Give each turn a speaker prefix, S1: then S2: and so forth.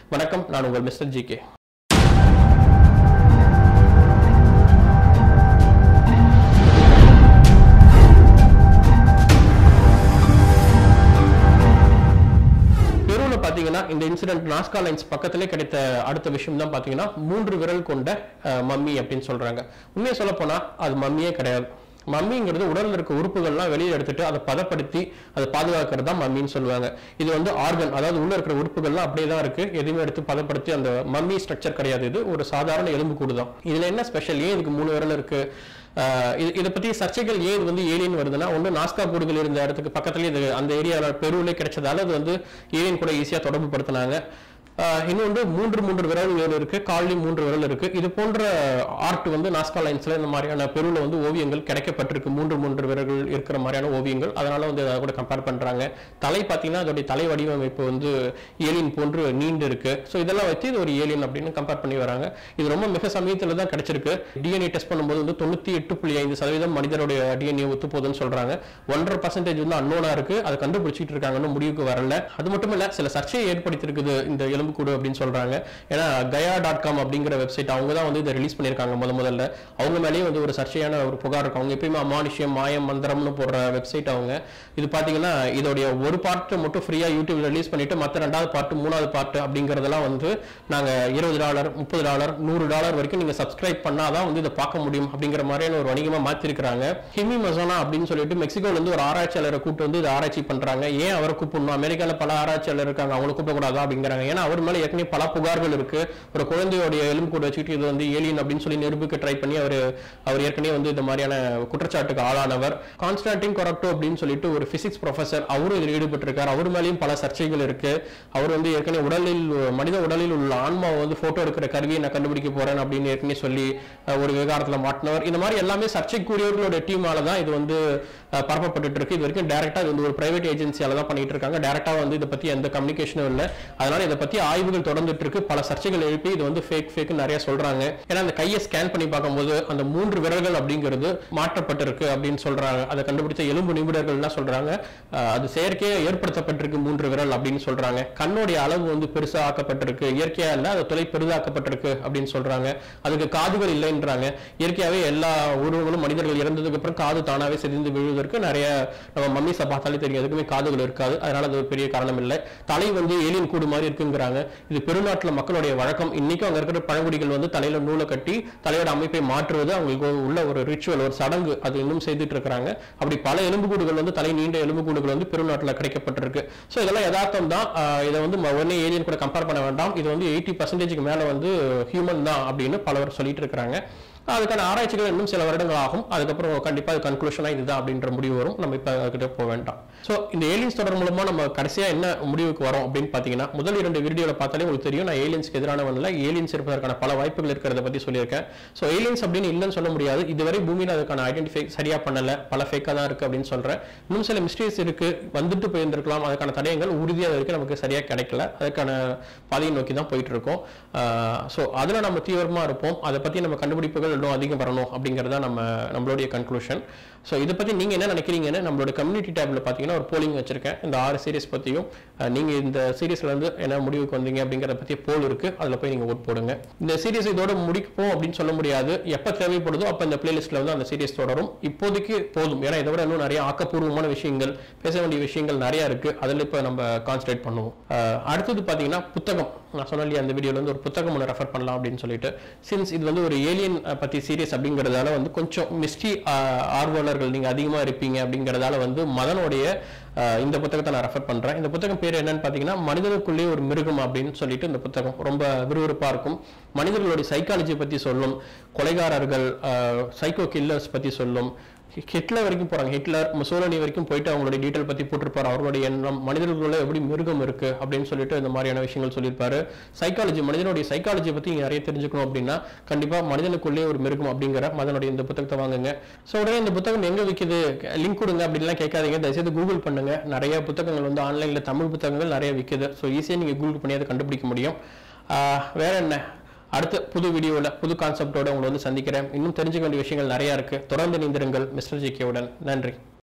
S1: வணக்கம் நான் உங்கள் மிஸ்டர் ஜி கே பெருவில் பார்த்தீங்கன்னா இந்த இன்சிடென்ட் நாஸ்கா லைன்ஸ் பக்கத்திலே கிடைத்த அடுத்த விஷயம் தான் பார்த்தீங்கன்னா மூன்று விரல் கொண்ட அஹ், மம்மி அப்படின்னு சொல்றாங்க உண்மையை சொல்ல போனா அது மம்மியே கிடையாது மம்மிங்கிறது உடல்ல இருக்க உறுப்புகள்லாம் வெளியே எடுத்துட்டு அதை பதப்படுத்தி அதை பாதுகாக்கிறது தான் மம்மின்னு சொல்லுவாங்க இது வந்து ஆர்கன் அதாவது உள்ள இருக்கிற உறுப்புகள்லாம் அப்படியே தான் இருக்கு எதுவுமே எடுத்து பதப்படுத்தி அந்த மம்மி ஸ்ட்ரக்சர் கிடையாது இது ஒரு சாதாரண எலும்பு கூடு தான் இதுல என்ன ஸ்பெஷல் ஏன் இதுக்கு மூணு விரல் இருக்கு ஆஹ் இது இதை பத்தி சர்ச்சைகள் ஏன் இது வந்து ஏலியன் வருதுன்னா ஒன்று நாஸ்கா கூடுகள் இருந்த இடத்துக்கு பக்கத்துலேயே இது அந்த ஏரியாவில் பெருவிலே கிடைச்சதால அது வந்து ஏலியன் கூட ஈஸியாக தொடர்பு படுத்தினாங்க ஆஹ் இன்னொன்று மூன்று மூன்று விரல்கள் இருக்கு கால்லையும் மூன்று விரல் இருக்கு இது போன்ற ஆர்ட் வந்து நாஸ்கா லைன்ஸ்ல இந்த மாதிரியான பெருவில் வந்து ஓவியங்கள் கிடைக்கப்பட்டிருக்கு மூன்று மூன்று விரல்கள் இருக்கிற மாதிரியான ஓவியங்கள் அதனால வந்து அதை கூட கம்பேர் பண்றாங்க தலை பார்த்தீங்கன்னா அதோடைய தலை வடிவமைப்பு வந்து ஏலியன் போன்று நீண்டு இருக்கு ஸோ இதெல்லாம் வச்சு இது ஒரு ஏலியன் அப்படின்னு கம்பேர் பண்ணி வராங்க இது ரொம்ப மிக சமயத்தில் தான் கிடைச்சிருக்கு டிஎன்ஏ டெஸ்ட் பண்ணும்போது வந்து தொண்ணூத்தி எட்டு புள்ளி ஐந்து சதவீதம் மனிதனுடைய டிஎன்ஏ ஒத்து போகுதுன்னு சொல்றாங்க ஒன்றரை பர்சன்டேஜ் வந்து அன்னோனா இருக்கு அதை கண்டுபிடிச்சிட்டு இருக்காங்கன்னு முடிவுக்கு வரல அது மட்டும் இல்ல சில சர்ச்சையை ஏற்படுத்தியிருக்குது இந்த எலும்புக்கூடு அப்படின்னு சொல்றாங்க ஏன்னா கயா டாட் காம் அப்படிங்கிற வெப்சைட் அவங்க தான் வந்து இதை ரிலீஸ் பண்ணியிருக்காங்க முத முதல்ல அவங்க மேலேயே வந்து ஒரு சர்ச்சையான ஒரு புகார் இருக்கும் அவங்க எப்பயுமே அமானுஷ்யம் மாயம் மந்திரம்னு போடுற வெப்சைட் அவங்க இது பாத்தீங்கன்னா இதோடைய ஒரு பார்ட் மட்டும் ஃப்ரீயா யூடியூப்ல ரிலீஸ் பண்ணிட்டு மற்ற ரெண்டாவது பார்ட் மூணாவது பார்ட் அப்படிங்கறதெல்லாம் வந்து நாங்க இருபது டாலர் முப்பது டாலர் நூறு டாலர் வரைக்கும் நீங்க சப்ஸ்கிரைப் பண்ணாதான் வந்து இதை பார்க்க முடியும் அப்படிங்கிற மாதிரியான ஒரு வணிகமா மாத்திருக்கிறாங்க ஹிமி மசோனா அப்படின்னு சொல்லிட்டு மெக்சிகோல இருந்து ஒரு ஆராய்ச்சியாளரை கூப்பிட்டு வந்து இதை ஆராய்ச்சி பண்றாங்க ஏன் அவரை கூப்பிடணும் அமெரிக்கால பல ஆராய்ச்சியாளர் இருக்காங்க அவங்களை கூப்பிடக்கூடாதா அப்படிங்கிறாங்க ஏன்னா அவர் மேல ஏற்கனவே பல புகார்கள் இருக்கு ஒரு குழந்தையோடைய எலும்பு கூட வச்சுக்கிட்டு இது வந்து ஏலியன் அப்படின்னு சொல்லி நிரூபிக்க ட்ரை பண்ணி அவர் அவர் ஏற்கனவே வந்து இந்த மாதிரியான குற்றச்சாட்டுக்கு ஆளானவர் கான்ஸ்டான்டின் கொரக்டோ அப்படின்னு சொல்லிட்டு ஒரு பிசிக்ஸ் ப்ரொஃபசர் அவரும் இதில் ஈடுபட்டிருக்கார் அவர் மேலேயும் பல சர்ச்சைகள் இருக்கு அவர் வந்து ஏற்கனவே உடலில் மனித உடலில் உள்ள ஆன்மாவை வந்து போட்டோ எடுக்கிற கருவியை நான் கண்டுபிடிக்க போறேன் அப்படின்னு ஏற்கனவே சொல்லி அஹ், ஒரு விவகாரத்துல மாட்டினவர் இந்த மாதிரி எல்லாமே சர்ச்சைக்குரியவர்களோட டீமால தான் இது வந்து அஹ், பரப்பப்பட்டுட்டு இருக்கு இது வரைக்கும் டேரக்டா இது வந்து ஒரு பிரைவேட் ஏஜென்சியால தான் பண்ணிட்டு இருக்காங்க டேரக்டா வந்து இதை பத்தி எந்த கம்யூனிகேஷனும் இல்லை அதனால இதை பத்தி ஆய்வுகள் தொடர்ந்துட்டு இருக்கு பல சர்ச்சைகள் எழுப்பி இது வந்து ஃபேக் ஃபேக் நிறைய சொல்றாங்க ஏன்னா அந்த கையை ஸ்கேன் பண்ணி பார்க்கும்போது அந்த மூன்று விரல்கள் அப்படிங்கிறது மாற்றப்பட்டிருக்கு அப்படின்னு சொல்றாங்க அதை கண்டுபிடிச்ச எலும்பு நிபுணர்கள் என்ன சொல்றாங்க அஹ், அது செயற்கையா ஏற்படுத்தப்பட்டிருக்கு மூன்று விரல் அப்படின்னு சொல்றாங்க கண்ணுடைய அளவு வந்து பெருசா ஆக்கப்பட்டிருக்கு இயற்கையா இல்ல அது தொலை பெரிதாக்கப்பட்டிருக்கு அப்படின்னு சொல்றாங்க அதுக்கு காதுகள் இல்லைன்றாங்க இயற்கையாவே எல்லா உருவங்களும் மனிதர்கள் இறந்ததுக்கு அப்புறம் காது தானாவே செறிந்து விழுவதற்கு நிறைய நம்ம மம்மிஸை பார்த்தாலே தெரியும் எதுக்குமே காதுகள் இருக்காது அதனால அது ஒரு பெரிய காரணம் இல்லை தலை வந்து ஏலியன் கூடு மாதிரி இருக்குங்கிறாங்க இது பெருநாட்டுல மக்களுடைய வழக்கம் இன்னைக்கும் அங்க இருக்கிற பழங்குடிகள் வந்து தலையில நூலை கட்டி தலையோட அமைப்பை மாற்றுவது அவங்களுக்கு உள்ள ஒரு ரிச்சுவல் ஒரு சடங்கு அது இன்னும் செய்துட்டு இருக்காங்க அப்படி பல எலும்புக்கூடுகள் வந்து தலை நீண்ட எலும்புக்கூடுகள் வந்து பெருநாட்டுல கிடைக்கப்பட்டிருக்கு ஸோ இதெல்லாம் யதார்த்தம் தான் ஆஹ் இதை வந்து ம- உடனே ஏலியன் கூட கம்பேர் பண்ண வேண்டாம் இது வந்து எயிட்டி பர்சன்டேஜ்க்கு மேல வந்து ஹியூமன் தான் அப்படின்னு பலவர் சொல்லிட்டு இருக்காங்க அதுக்கான ஆராய்ச்சிகள் இன்னும் சில வருடங்கள் ஆகும் அதுக்கப்புறம் கண்டிப்பா அது கன்க்ளூஷனா இதுதான் அப்படின்ற முடிவு வரும் நம்ம இப்ப அதுக்கிட்ட போக வேண்டாம் ஸோ இந்த ஏலியன்ஸ் தொடர் மூலமா நம்ம கடைசியா என்ன முடிவுக்கு வரோம் அப்படின்னு பாத்தீங்கன்னா முதல் இரண்டு வீடியோல பார்த்தாலே உங்களுக்கு தெரியும் நான் ஏலியன்ஸ்க்கு எதிரானவன் இல்லை ஏலியன்ஸ் இருப்பதற்கான பல வாய்ப்புகள் இருக்கிறத பத்தி சொல்லியிருக்கேன் ஸோ ஏலியன்ஸ் அப்படின்னு இல்லைன்னு சொல்ல முடியாது இதுவரை பூமியில அதுக்கான ஐடென்டிஃபை சரியா பண்ணல பல ஃபேக்காக தான் இருக்கு அப்படின்னு சொல்றேன் இன்னும் சில மிஸ்டேக்ஸ் இருக்கு வந்துட்டு போயிருந்திருக்கலாம் அதுக்கான தடயங்கள் உறுதியாக இருக்கு நமக்கு சரியா கிடைக்கல அதுக்கான பாதையை நோக்கி தான் போயிட்டு இருக்கோம் ஸோ அதுல நம்ம தீவிரமா இருப்போம் அதை பத்தி நம்ம கண்டுபிடிப்புகள் இன்னும் அதிகம் வரணும் அப்படிங்கறத நம்ம நம்மளுடைய கன்க்ளூஷன் ஸோ இதை பத்தி நீங்க என்ன நினைக்கிறீங்கன்னு நம்மளோட கம்யூனிட்டி டேப்ல பாத்தீங்கன்னா ஒரு போலிங் வச்சிருக்கேன் இந்த ஆறு சீரிஸ் பத்தியும் அஹ், நீங்க இந்த சீரிஸ்ல இருந்து என்ன முடிவுக்கு வந்தீங்க அப்படிங்கறத பத்தி போல் இருக்கு அதுல போய் நீங்க ஓட் போடுங்க இந்த சீரிஸ் இதோட முடிப்போம் அப்படின்னு சொல்ல முடியாது எப்ப தேவைப்படுதோ அப்ப இந்த பிளேலிஸ்ட்ல வந்து அந்த சீரிஸ் தொடரும் இப்போதைக்கு போதும் ஏன்னா இதை விட இன்னும் நிறைய ஆக்கப்பூர்வமான விஷயங்கள் பேச வேண்டிய விஷயங்கள் நிறைய இருக்கு அதுல இப்ப நம்ம கான்சன்ட்ரேட் பண்ணுவோம் அஹ், அடுத்தது பாத்தீங்கன்னா புத்தகம் நான் சொன்ன இல்லையா அந்த வீடியோல வந்து ஒரு புத்தகம் ஒன்று ரெஃபர் பண்ணலாம் அப்படின்னு சொல்லிட்டு சின்ஸ் இது வந்து ஒரு ஏலியன் பத்தி சீரியஸ் அப்படிங்கறதால வந்து கொஞ்சம் மிஸ்ட்ரி ஆர்வலர்கள் நீங்க அதிகமா இருப்பீங்க அப்படிங்கறதால வந்து மதனுடைய அஹ், இந்த புத்தகத்தை நான் ரெஃபர் பண்றேன் இந்த புத்தகம் பேர் என்னன்னு பாத்தீங்கன்னா மனிதனுக்குள்ளே ஒரு மிருகம் அப்படின்னு சொல்லிட்டு இந்த புத்தகம் ரொம்ப விறுவிறுப்பா இருக்கும் மனிதர்களுடைய சைக்காலஜி பத்தி சொல்லும் கொலைகாரர்கள் சைக்கோ கில்லர்ஸ் பத்தி சொல்லும் ஹி- ஹிட்லர் வரைக்கும் போறாங்க ஹிட்லர் முசோலனி வரைக்கும் போயிட்டு அவங்களுடைய டீட்டெயில் பத்தி போட்டிருப்பாரு அவர்களுடைய எண்ணம் மனிதர்களுக்குள்ள எப்படி மிருகம் இருக்கு அப்படின்னு சொல்லிட்டு இந்த மாதிரியான விஷயங்கள் சொல்லியிருப்பாரு சைக்காலஜி மனிதனுடைய சைக்காலஜி பத்தி நீங்க நிறைய தெரிஞ்சுக்கணும் அப்படின்னா கண்டிப்பா மனிதனுக்குள்ளே ஒரு மிருகம் அப்படிங்கிற மதனுடைய இந்த புத்தகத்தை வாங்குங்க ஸோ உடனே இந்த புத்தகம் எங்க விற்குது லிங்க் கொடுங்க அப்படின்லாம் கேட்காதீங்க தயவுசெய்து கூகுள் பண்ணுங்க நிறைய புத்தகங்கள் வந்து ஆன்லைன்ல தமிழ் புத்தகங்கள் நிறைய விற்குது ஸோ ஈஸியாக நீங்க கூகுள் பண்ணி அதை கண்டுபிடிக்க முடியும் ஆஹ் வேற என்ன அடுத்த புது வீடியோவில் புது கான்செப்டோட உங்களை வந்து சந்திக்கிறேன் இன்னும் தெரிஞ்சுக்க வேண்டிய விஷயங்கள் நிறைய இருக்கு தொடர்ந்து நீந்திருங்கள் மிஸ்டர் ஜிகேவுடன் நன்றி